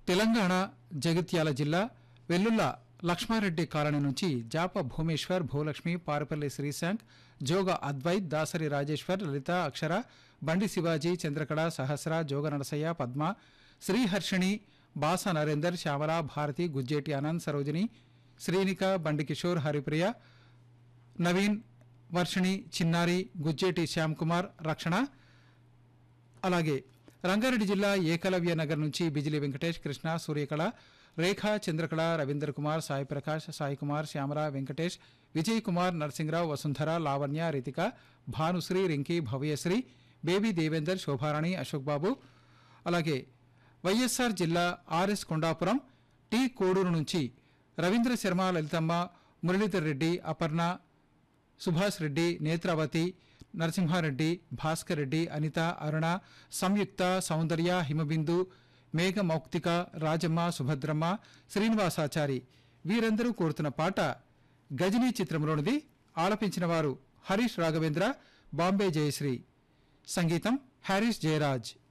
తెలంగాణ జగిత్యాల జిల్లా వెల్లుల్ల లక్ష్మారెడ్డి కాలనీ నుంచి జాప భూమేశ్వర్ భూలక్ష్మి పారపల్లి శ్రీశాంక్ జోగ అద్వైత్ దాసరి రాజేశ్వర్ లలిత అక్షర బండి శివాజీ చంద్రకళ సహస్ర జోగ నరసయ్య పద్మ శ్రీహర్షిణి బాస నరేందర్ శ్యామల భారతి గుజ్జేటి ఆనంద్ సరోజిని శ్రీనిక బండి కిషోర్ హరిప్రియ నవీన్ వర్షిణి చిన్నారి గుజ్జేటి శ్యామ్ కుమార్ రక్షణ అలాగే రంగారెడ్డి జిల్లా ఏకలవ్య నగర్ నుంచి బిజిలి వెంకటేష్ కృష్ణ సూర్యకళ రేఖ చంద్రకళ రవీంద్ర కుమార్ సాయి ప్రకాష్ సాయి కుమార్ శ్యామల వెంకటేష్ విజయ్ కుమార్ నరసింహరావు వసుంధర లావణ్య రితిక భానుశ్రీ రింకి భవ్యశ్రీ బేబీ దేవేందర్ శోభారాణి అశోక్ బాబు అలాగే వైఎస్ఆర్ జిల్లా ఆర్ఎస్ కొండాపురం టి కోడూరు నుంచి రవీంద్ర శర్మ లలితమ్మ మురళీధర్ రెడ్డి అపర్ణ సుభాష్ రెడ్డి నేత్రావతి నరసింహారెడ్డి భాస్కర్ రెడ్డి అనిత అరుణ సంయుక్త సౌందర్య హిమబిందు మేఘ మౌక్తిక రాజమ్మ సుభద్రమ్మ శ్రీనివాసాచారి వీరందరూ కోరుతున్న పాట గజనీ చిత్రంలోనిది ఆలపించిన వారు హరీష్ రాఘవేంద్ర బాంబే జయశ్రీ సంగీతం హారీష్ జయరాజ్